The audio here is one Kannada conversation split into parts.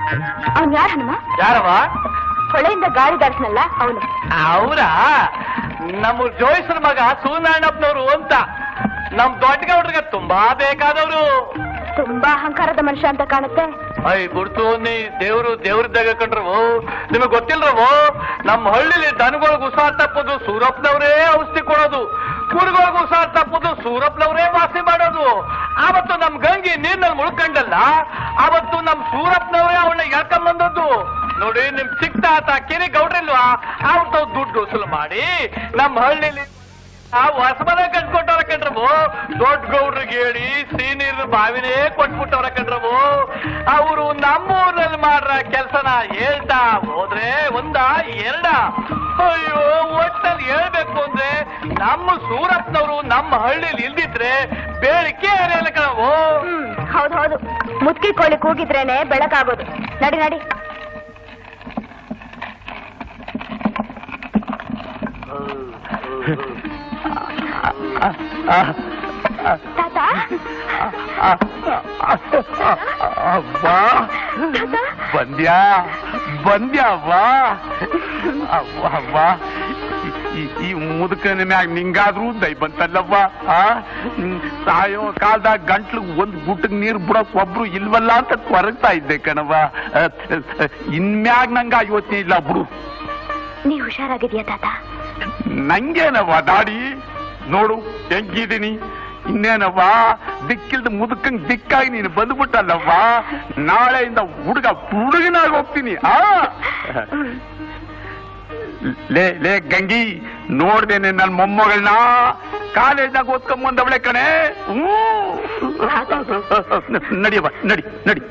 ಅವ್ನ್ ಯಾರ ಹನುಮ ಯಾರವ ಹೊಳೆಯಿಂದ ಗಾಳಿ ದಾಡ್ಸ್ನಲ್ಲ ಅವನು ಅವರ ನಮ್ಮ ಜೋಯಿಸರ ಮಗ ಸೂನಾರಾಯಣಪ್ಪನವರು ಅಂತ ನಮ್ ದೊಡ್ಡ ಗೌಡ್ರಿಗೆ ತುಂಬಾ ಬೇಕಾದವರು ತುಂಬಾ ಅಹಂಕಾರದ ಮನುಷ್ಯ ಅಂತ ಕಾಣುತ್ತೆ ಐ ಗುರ್ತು ನೀ ದೇವ್ರು ದೇವ್ರದಾಗ ಕಂಡ್ರವು ನಿಮಗ್ ಗೊತ್ತಿಲ್ರವು ನಮ್ಮ ಹಳ್ಳಿಲಿ ದನಗಳಿಗೆ ಉಸಾರ್ ತಪ್ಪೋದು ಸೂರಪ್ಪನವರೇ ಔಷಧಿ ಕೊಡೋದು ಕುರಿಗಳಿಗೆ ಉಸಾರ್ ತಪ್ಪೋದು ಸೂರಪ್ಪನವರೇ ವಾಸಿ ಮಾಡೋದು ಆವತ್ತು ನಮ್ ಗಂಗಿ ನೀರ್ನಲ್ಲಿ ಮುಳ್ಕಂಡಲ್ಲ ಆವತ್ತು ನಮ್ ಸೂರಪ್ಪನವರೇ ಅವಳನ್ನ ಎಳ್ಕೊಂಬಂದದ್ದು ನೋಡಿ ನಿಮ್ ಚಿಕ್ಕ ತಾತ ಕಿರಿ ಗೌಡ್ರಿಲ್ವಾ ಅವ್ರದ್ದು ದುಡ್ಡು ವಸೂಲು ಮಾಡಿ ನಮ್ಮ ಹಳ್ಳಿಲಿ ಆ ಹೊಸಮನೆ ಕಟ್ಕೊಟ್ಟವ್ರ ಕಣ್ರವು ದೊಡ್ಡ ಗೌಡ್ರಿಗೆ ಹೇಳಿ ಸೀನಿಯರ್ ಬಾವಿನೇ ಕೊಟ್ಬಿಟ್ಟವ್ರ ಕಣ್ರವು ಅವರು ನಮ್ಮೂರಲ್ಲಿ ಮಾಡ್ರ ಕೆಲ್ಸನ ಹೇಳ್ತಾ ಹೋದ್ರೆ ಒಂದ ಎರಡ ಅಯ್ಯೋ ಒಟ್ಟಲ್ಲಿ ಹೇಳ್ಬೇಕು ಅಂದ್ರೆ ನಮ್ಮ ಸೂರತ್ನವರು ನಮ್ಮ ಹಳ್ಳಿಲಿ ಇಲ್ದಿದ್ರೆ ಬೇಡಿಕೆ ಏನಿಲ್ಲ ಕಣವು ಹ್ಮ್ ಹೌದು ಹೌದು ಮುತ್ಕಿ ಕೋಳಿ ಕೂಗಿದ್ರೇನೆ ಬೆಳಕಾಗೋದು ನಡಿ ನಡಿ ತಾತ ಅವ್ವಾ ಬಂದ್ಯಾ ಬಂದ್ಯಾವ್ವಾ ಅವ್ವ ಅವ್ವ ಈ- ಈ- ಈ ಮುದುಕನ ಮ್ಯಾಗ ನಿಂಗಾದ್ರೂ ದೈ ಬಂತಲ್ಲವ್ವ ಆ ಹ್ಮ್, ಸಾಯೋ ಕಾಲದಾಗ ಗಂಟ್ಲು ಒಂದ್ ಗುಟ್ಟಕ್ ನೀರ್ ಬಿಡಕ್ ಒಬ್ರು ಇಲ್ವಲ್ಲ ಅಂತ ಕೊರಗ್ತಾ ಇದ್ದೆ ಕಣವ್ವ ಅಹ್, ಅಹ್, ಇನ್ಮ್ಯಾಗ ನಂಗ ಯೋಚನೆ ಇಲ್ಲ ಬಿಡು ನೀ ಹುಷಾರಾಗಿದ್ಯಾ ತಾತ ನಂಗೇನವ್ವ ದಾಡಿ ನೋಡು ಹೆಂಗಿದೀನಿ ಇನ್ನೇನವ್ವ ದಿಕ್ಕಿಲ್ದ ಮುದುಕಂಗ್ ದಿಕ್ಕಾಗಿ ನೀನು ಬಂದ್ಬಿಟ್ಟಲ್ಲವ್ವ ನಾಳೆಯಿಂದ ಹುಡುಗ ಹುಡುಗನಾಗಿ ಹೋಗ್ತೀನಿ ಆ ಲೇ ಲೇ ಗಂಗಿ ನೋಡ್ದೇನೆ ನನ್ ಮೊಮ್ಮಗಳನ್ನ ಕಾಲೇಜ್ನಾಗ ಓದ್ಕೊಂಡ್ ಬಂದವಳೆ ಕಣೆ ಹ್ಞೂ ನಡಿಯವ್ವ ನಡಿ ನಡಿ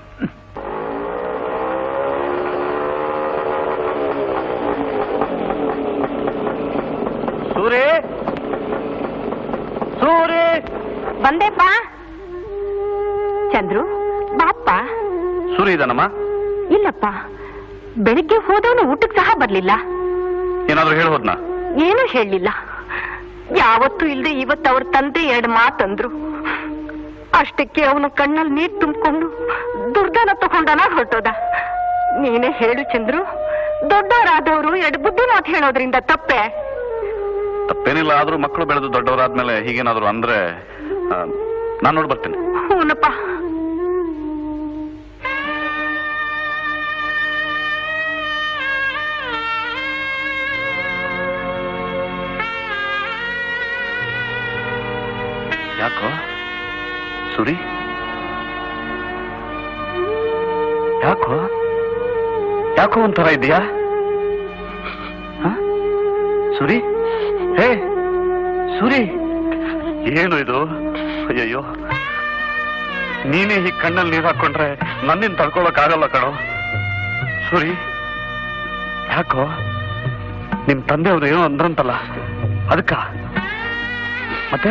ಸೂರಿ ಸೂರಿ ಬಂದೆಪ್ಪ ಚಂದ್ರು ಬಾಪ್ಪ ಸೂರಿ ಇದಾನಮ್ಮ ಇಲ್ಲಪ್ಪ ಬೆಳಿಗ್ಗೆ ಹೋದವನು ಊಟಕ್ಕೆ ಸಹ ಬರ್ಲಿಲ್ಲ ಏನಾದ್ರು ಹೇಳ್ಬೋದ್ನ ಏನೂ ಹೇಳಲಿಲ್ಲ ಯಾವತ್ತೂ ಇಲ್ದೆ ಇವತ್ತು ಅವ್ರ ತಂದೆ ಎರಡು ಮಾತಂದ್ರು ಅಷ್ಟಕ್ಕೆ ಅವನ ಕಣ್ಣಲ್ಲಿ ನೀರ್ ತುಂಬಿಕೊಂಡು ದುರ್ದಾನ ತಗೊಂಡನ ಹೊರಟೋದ ನೀನೇ ಹೇಳು ಚಂದ್ರು ದೊಡ್ಡವರಾದವರು ಎರಡು ಬುದ್ಧಿ ಮಾತು ಹೇಳೋದ್ರಿಂದ ತಪ್ಪೆ ತಪ್ಪೇನಿಲ್ಲ ಆದ್ರೂ ಮಕ್ಕಳು ಬೆಳೆದು ದೊಡ್ಡವರಾದ್ಮೇಲೆ ಹೀಗೇನಾದ್ರು ಅಂದ್ರೆ ನಾನು ನೋಡಿ ಬರ್ತೀನಿ ಹೂನಪ್ಪ ಯಾಕೋ ಸುರಿ ಯಾಕೋ ಯಾಕೋ ಒಂಥರ ಇದೆಯಾ ಸುರಿ ಹೇ ಸುರಿ ಏನು ಇದು ಅಯ್ಯಯ್ಯೋ ನೀನೇ ಈ ಕಣ್ಣಲ್ಲಿ ನೀರು ಹಾಕೊಂಡ್ರೆ ನನ್ನಿಂದ ತಡ್ಕೊಳಕ್ ಆಗಲ್ಲ ಕಣೋ ಸುರಿ ಯಾಕೋ ನಿಮ್ ತಂದೆಯವರು ಏನೋ ಅಂದ್ರಂತಲ್ಲ ಅದಕ್ಕ ಮತ್ತೆ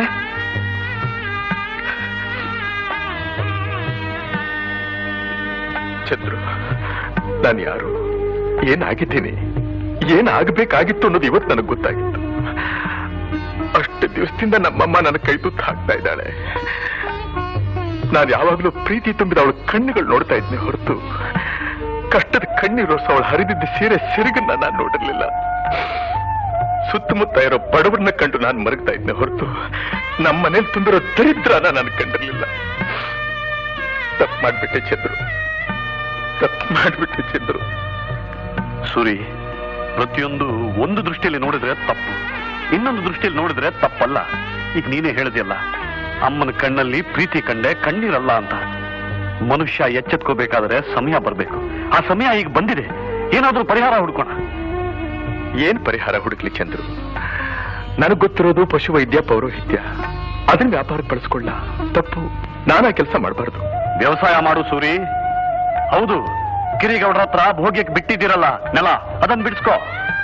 ಚಂದ್ರು ನಾನು ಯಾರು ಏನಾಗಿದ್ದೀನಿ ಏನಾಗಬೇಕಾಗಿತ್ತು ಅನ್ನೋದು ಇವತ್ತು ನನಗೆ ಗೊತ್ತಾಗಿತ್ತು ಅಷ್ಟು ದಿವಸದಿಂದ ನಮ್ಮಮ್ಮ ನನ್ನ ಕೈ ತುತ್ತು ಹಾಕ್ತಾ ಇದ್ದಾಳೆ ನಾನು ಯಾವಾಗಲೂ ಪ್ರೀತಿ ತುಂಬಿದ ಅವಳ ಕಣ್ಣುಗಳು ನೋಡ್ತಾ ಇದ್ನೆ ಹೊರತು ಕಷ್ಟದ ಕಣ್ಣೀರೋಸ ಅವಳು ಹರಿದಿದ್ದ ಸೀರೆ ಸಿರುಗನ್ನ ನಾನು ನೋಡಿರ್ಲಿಲ್ಲ ಸುತ್ತಮುತ್ತ ಇರೋ ಬಡವರನ್ನ ಕಂಡು ನಾನು ಮರಗ್ತಾ ಇದ್ನೆ ಹೊರತು ನಮ್ಮ ಮನೇಲಿ ತುಂಬಿರೋ ದರಿದ್ರನ ನಾನು ಕಂಡಿರ್ಲಿಲ್ಲ ತಪ್ಪು ಮಾಡ್ಬಿಟ್ಟೆ ಚಂದ್ರು ತಪ್ಪು ಮಾಡ್ಬಿಟ್ಟೆ ಚಂದ್ರು ಸುರಿ ಪ್ರತಿಯೊಂದು ಒಂದು ದೃಷ್ಟಿಯಲ್ಲಿ ನೋಡಿದ್ರೆ ತಪ್ಪು ಇನ್ನೊಂದು ದೃಷ್ಟಿಯಲ್ಲಿ ನೋಡಿದ್ರೆ ತಪ್ಪಲ್ಲ ಈಗ ನೀನೇ ಹೇಳಿದೆಯಲ್ಲ ಅಮ್ಮನ ಕಣ್ಣಲ್ಲಿ ಪ್ರೀತಿ ಕಂಡೆ ಕಣ್ಣೀರಲ್ಲ ಅಂತ ಮನುಷ್ಯ ಎಚ್ಚೆತ್ಕೋಬೇಕಾದ್ರೆ ಸಮಯ ಬರಬೇಕು ಆ ಸಮಯ ಈಗ ಬಂದಿದೆ ಏನಾದ್ರೂ ಪರಿಹಾರ ಹುಡ್ಕೋಣ ಏನ್ ಪರಿಹಾರ ಹುಡುಕ್ಲಿ ಚಂದ್ರು ನನಗ್ ಗೊತ್ತಿರೋದು ಪಶುವೈದ್ಯ ಪೌರೋಹಿತ್ಯ ಅದನ್ನ ವ್ಯಾಪಾರಕ್ಕೆ ಬಳಸ್ಕೊಳ್ಳ ತಪ್ಪು ನಾನಾ ಕೆಲಸ ಮಾಡಬಾರ್ದು ವ್ಯವಸಾಯ ಮಾಡು ಸೂರಿ ಹೌದು ಕಿರಿಗೌಡ್ರ ಹತ್ರ ಭೋಗ್ಯಕ್ಕೆ ಬಿಟ್ಟಿದ್ದೀರಲ್ಲ ನೆಲ ಅದನ್ನ ಬಿಡಿಸ್ಕೋ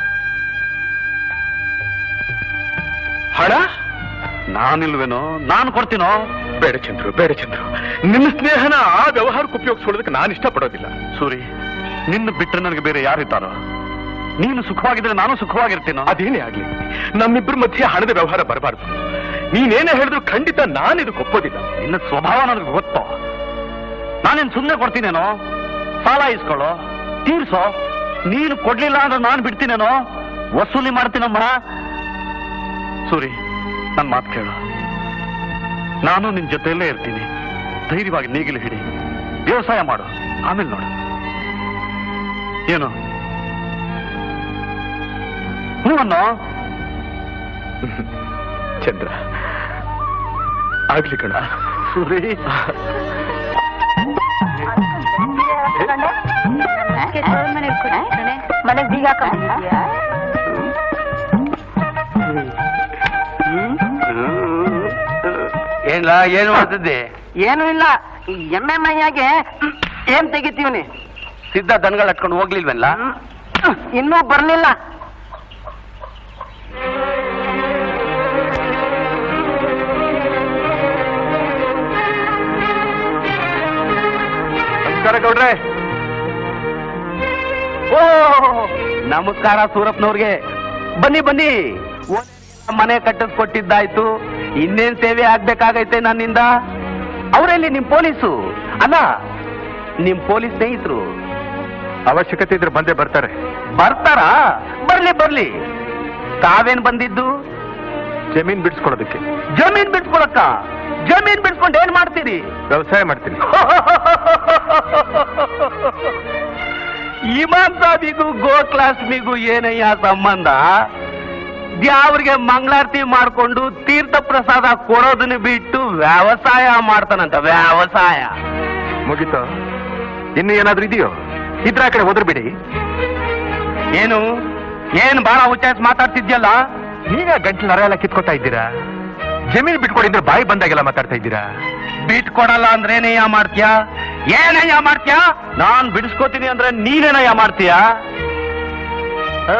ಹಣ ನಾನಿಲ್ವೇನೋ ನಾನು ಕೊಡ್ತೀನೋ ಬೇಡ ಚಂದ್ರು ಬೇಡ ಚಂದ್ರು ನಿನ್ನ ಸ್ನೇಹನ ಆ ವ್ಯವಹಾರಕ್ಕೆ ಉಪಯೋಗಿಸೋದಕ್ಕೆ ನಾನು ಇಷ್ಟಪಡೋದಿಲ್ಲ ಸೂರಿ ನಿನ್ನ ಬಿಟ್ಟರೆ ನನಗೆ ಬೇರೆ ಯಾರಿದ್ದಾರೋ ನೀನು ಸುಖವಾಗಿದ್ರೆ ನಾನು ಸುಖವಾಗಿರ್ತೀನೋ ಅದೇನೇ ಆಗ್ಲಿ ನಮ್ಮಿಬ್ಬರ ಮಧ್ಯೆ ಹಣದ ವ್ಯವಹಾರ ಬರಬಾರ್ದು ನೀನೇನೇ ಹೇಳಿದ್ರು ಖಂಡಿತ ನಾನು ಇದಕ್ಕೆ ಒಪ್ಪೋದಿಲ್ಲ ನಿನ್ನ ಸ್ವಭಾವ ನನಗೆ ಗೊತ್ತು ನಾನೇನ್ ಸುಮ್ಮನೆ ಕೊಡ್ತೀನೇನೋ ಸಾಲ ಇಸ್ಕೊಳ್ಳೋ ತೀರ್ಸೋ ನೀನು ಕೊಡ್ಲಿಲ್ಲ ಅಂದ್ರೆ ನಾನು ಬಿಡ್ತೀನೇನೋ ವಸೂಲಿ ಮಾಡ್ತೀನಮ್ಮ ಸೂರಿ ನನ್ನ ಮಾತು ಕೇಳು ನಾನು ನಿನ್ ಜೊತೆಯಲ್ಲೇ ಇರ್ತೀನಿ ಧೈರ್ಯವಾಗಿ ನೇಗಿಲು ಹಿಡಿ ವ್ಯವಸಾಯ ಮಾಡು ಆಮೇಲೆ ನೋಡು ಏನು ಹ್ಞೂ ಅನ್ನೋ ಚಂದ್ರ ಆಗ್ಲಿ ಕಣ ಸೂರಿ ಮನೆಗೆ ಬೀಗ ಹಾಕೊಂಡಿದ್ಯಾ ಏನ್ಲ ಏನ್ ಮಾಡ್ತಿದ್ದೆ ಏನು ಇಲ್ಲ ಈ ಎಮ್ಮೆ ಮೈಯಾಗೆ ಏನ್ ತೆಗಿತೀವನಿ ಸಿದ್ಧ ದನಗಳು ಹಟ್ಕೊಂಡು ಹೋಗ್ಲಿಲ್ವಲ್ಲ ಇನ್ನೂ ಬರ್ಲಿಲ್ಲ ನಮಸ್ಕಾರ ಗೌಡ್ರೆ ಓ ನಮಸ್ಕಾರ ಸೂರಪ್ಪನವ್ರಿಗೆ ಬನ್ನಿ ಬನ್ನಿ ಓನರ್ಗೆಲ್ಲ ಮನೆ ಕಟ್ಟಿಸ್ಕೊಟ್ಟಿದ್ದಾಯ್ತು ಇನ್ನೇನ್ ಸೇವೆ ಆಗ್ಬೇಕಾಗೈತೆ ನನ್ನಿಂದ ಅವರಲ್ಲಿ ನಿಮ್ ಪೊಲೀಸು ಅಲ್ಲ ನಿಮ್ ಪೊಲೀಸ್ ಸ್ನೇಹಿತರು ಅವಶ್ಯಕತೆ ಇದ್ರೆ ಬಂದೇ ಬರ್ತಾರೆ ಬರ್ತಾರಾ ಬರ್ಲಿ ಬರ್ಲಿ ತಾವೇನ್ ಬಂದಿದ್ದು ಜಮೀನ್ ಬಿಡಿಸ್ಕೊಡೋದಕ್ಕೆ ಜಮೀನ್ ಬಿಡ್ಸ್ಕೊಳಕ್ಕ ಜಮೀನ್ ಬಿಡ್ಸ್ಕೊಂಡು ಏನ್ ಮಾಡ್ತೀರಿ ವ್ಯವಸಾಯ ಮಾಡ್ತೀನಿ ಇಮಾನ್ ಸಾಬಿಗೂ ಗೋ ಕ್ಲಾಸ್ಮಿಗೂ ಏನಯ್ಯ ಸಂಬಂಧ ದ್ಯಾವ್ರಿಗೆ ಮಂಗಳಾರತಿ ಮಾಡ್ಕೊಂಡು ತೀರ್ಥ ಪ್ರಸಾದ ಕೊಡೋದನ್ನ ಬಿಟ್ಟು ವ್ಯವಸಾಯ ಮಾಡ್ತಾನಂತ ವ್ಯವಸಾಯ ಮುಗೀತು ಇನ್ನು ಏನಾದ್ರೂ ಇದೆಯೋ ಇದ್ರ ಆ ಕಡೆ ಹೋದ್ರಬಿಡಿ ಏನು ಏನ್ ಬಹಳ ಉಚ್ಚಾರಿಸಿ ಮಾತಾಡ್ತಿದ್ಯಲ್ಲ ಈಗ ಗಂಟ್ಲು ನರ ಎಲ್ಲ ಕಿತ್ಕೊತಾ ಇದ್ದೀರಾ ಜಮೀನು ಬಿಟ್ಕೊಡಿದ್ರೆ ಬಾಯಿ ಬಂದಾಗೆಲ್ಲ ಮಾತಾಡ್ತಾ ಇದ್ದೀರಾ ಬಿಟ್ಕೊಡಲ್ಲ ಅಂದ್ರೆ ಏನಯ್ಯ ಮಾಡ್ತೀಯಾ ಏನಯ್ಯ ಮಾಡ್ತೀಯಾ ನಾನ್ ಬಿಡಿಸ್ಕೋತೀನಿ ಅಂದ್ರೆ ನೀನೇನಯ್ಯ ಮಾಡ್ತೀಯಾ ಆ?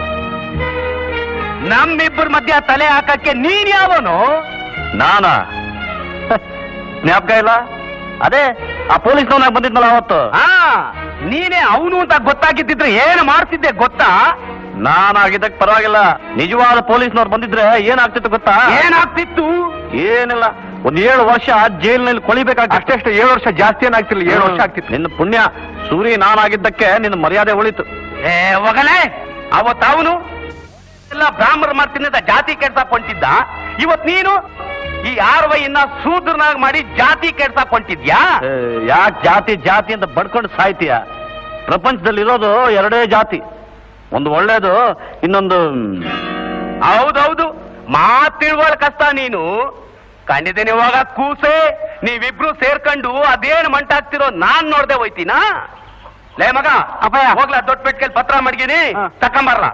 ನಮ್ಮಿಬ್ಬರ ಮಧ್ಯ ತಲೆ ಹಾಕಕ್ಕೆ ನೀನ್ ಯಾವನು ನಾನಾ ಜ್ಞಾಪಕ ಇಲ್ಲ ಅದೇ ಆ ಪೊಲೀಸ್ನವನಾಗ ಬಂದಿದ್ನಲ್ಲ ಅವತ್ತು ಹಾ ನೀನೇ ಅವನು ಅಂತ ಗೊತ್ತಾಗಿದ್ದಿದ್ರೆ ಏನು ಮಾಡ್ತಿದ್ದೆ ಗೊತ್ತಾ ನಾನಾಗಿದ್ದಕ್ಕೆ ಪರವಾಗಿಲ್ಲ ನಿಜವಾದ ಪೊಲೀಸ್ನವ್ರು ಬಂದಿದ್ರೆ ಏನಾಗ್ತಿತ್ತು ಗೊತ್ತಾ ಏನಾಗ್ತಿತ್ತು ಏನಿಲ್ಲ ಒಂದ್ ಏಳು ವರ್ಷ ಜೈಲಿನಲ್ಲಿ ಕೊಳಿಬೇಕಾಗ್ತದೆ ಅಷ್ಟೇ ಅಷ್ಟೇ ಏಳು ವರ್ಷ ಜಾಸ್ತಿ ಏನಾಗ್ತಿಲ್ಲ ಏಳು ವರ್ಷ ಆಗ್ತಿತ್ತು ನಿನ್ನ ಪುಣ್ಯ ಸೂರಿ ನಾನಾಗಿದ್ದಕ್ಕೆ ನಿನ್ನ ಮರ್ಯಾದೆ ಉಳಿತು ಏ ಹೋಗಲೇ ಅವತ್ತು ಅವನು ಎಲ್ಲ ಬ್ರಾಹ್ಮಣ ಮಾಡ್ತೀನಿ ಅಂತ ಜಾತಿ ಕೆಡ್ಸಕ್ ಹೊಂಟಿದ್ದ ಇವತ್ ನೀನು ಈ ಆರ್ವೈನ ಸೂದ್ರನಾಗ್ ಮಾಡಿ ಜಾತಿ ಕೆಡ್ಸಕ್ ಹೊಂಟಿದ್ಯಾ ಯಾಕೆ ಜಾತಿ ಜಾತಿ ಅಂತ ಬಡ್ಕೊಂಡು ಸಾಯ್ತೀಯ ಪ್ರಪಂಚದಲ್ಲಿರೋದು ಎರಡೇ ಜಾತಿ ಒಂದು ಒಳ್ಳೇದು ಇನ್ನೊಂದು ಹೌದೌದು ಮಾತಿಳುವಳ ಕಷ್ಟ ನೀನು ಕಂಡಿದ್ದೇನೆ ಇವಾಗ ಕೂಸೆ ನೀವಿಬ್ರು ಸೇರ್ಕೊಂಡು ಅದೇನ್ ಮಂಟಾಗ್ತಿರೋ ನಾನ್ ನೋಡ್ದೆ ಹೋಯ್ತೀನಾ ಲೇ ಮಗ ಅಪ್ಪಯ್ಯ ಹೋಗ್ಲಾ ದೊಡ್ಡ ಪೆಟ್ಕೆಲ್ ಪತ್ರ ಮಡ್ಗಿನಿ ತಕೊಂಬರ್ಲ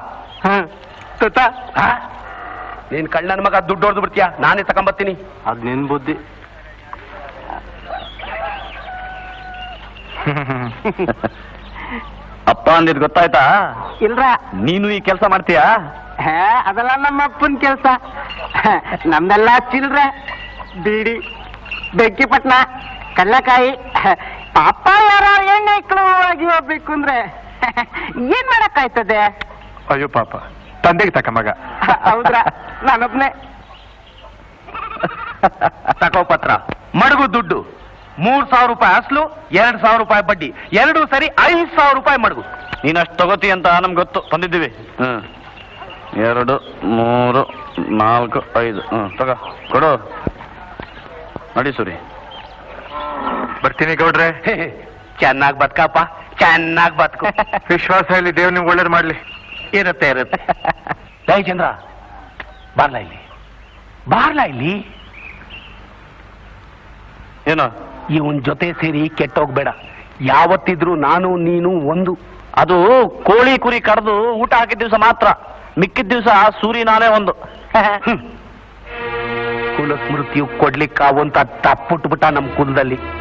ನೀನ್ ಕಳ್ಳನ ಮಗ ದುಡ್ಡು ಹೊಡೆದು ಬಿಡ್ತೀಯ ನಾನೇ ತಕೊಂಬರ್ತೀನಿ ಅದ್ ನಿನ್ ಬುದ್ಧಿ ಅಪ್ಪ ಅಂದಿದ್ ಗೊತ್ತಾಯ್ತಾ ಇಲ್ರ ನೀನು ಈ ಕೆಲಸ ಮಾಡ್ತೀಯಾ ಹೇ ಅದೆಲ್ಲ ನಮ್ಮ ಅಪ್ಪನ ಕೆಲ್ಸ ನಮ್ದೆಲ್ಲ ಚಿಲ್ರೆ ಬೀಡಿ ಬೆಂಕಿಪಟ್ನ ಕಳ್ಳಕಾಯಿ ಪಾಪ ಯಾರ ಎಣ್ಣೆ ಆಗಿ ಹೋಗ್ಬೇಕು ಅಂದ್ರೆ ಏನ್ ಮಾಡಕ್ಕಾಯ್ತದೆ ಅಯ್ಯೋ ಪಾಪ ತಂದೆಗೆ ತಕ್ಕ ಮಗ ಹೌದ್ರ ನಾನೊಬ್ನೇ ತಕೋ ಪತ್ರ ಮಡಗು ದುಡ್ಡು ಮೂರ್ ಸಾವಿರ ರೂಪಾಯಿ ಅಸ್ಲು ಎರಡ್ ಸಾವಿರ ರೂಪಾಯಿ ಬಡ್ಡಿ ಎರಡು ಸರಿ ಐದ್ ಸಾವಿರ ರೂಪಾಯಿ ಮಡಗು ನೀನಷ್ಟು ತಗೋತಿ ಅಂತ ನಮ್ಗೆ ಗೊತ್ತು ಬಂದಿದ್ದೀವಿ ಹ್ಮ್ ಎರಡು ಮೂರು ನಾಲ್ಕು ಐದು ಹ್ಮ್ ತಗೋ ಕೊಡು ನಡಿ ಸುರಿ ಬರ್ತೀನಿ ಗೌಡ್ರೆ ಚೆನ್ನಾಗ್ ಬದುಕಪ್ಪ ಚೆನ್ನಾಗ್ ಬದುಕು ವಿಶ್ವಾಸ ಇಲ್ಲಿ ದೇವ್ ನಿಮ್ಗೆ ಒಳ್ಳೇದು ಮಾಡ್ಲಿ ಇರುತ್ತೆ ಇರುತ್ತೆ ಜೈ ಚಂದ್ರ ಬಾರ್ಲ ಇಲ್ಲಿ ಬಾರ್ಲ ಇಲ್ಲಿ ಏನೋ ಇವನ್ ಜೊತೆ ಸೇರಿ ಕೆಟ್ಟೋಗ್ಬೇಡ ಯಾವತ್ತಿದ್ರು ನಾನು ನೀನು ಒಂದು ಅದು ಕೋಳಿ ಕುರಿ ಕಡ್ದು ಊಟ ಹಾಕಿದ ದಿವಸ ಮಾತ್ರ ಮಿಕ್ಕಿದ ದಿವಸ ಸೂರಿ ನಾನೇ ಒಂದು ಕುಲ ಸ್ಮೃತಿಯು ಕೊಡ್ಲಿಕ್ಕಾವಂತ ತಪ್ಪುಟ್ಬಿಟ್ಟ ನಮ್ ಕುಲದಲ್ಲಿ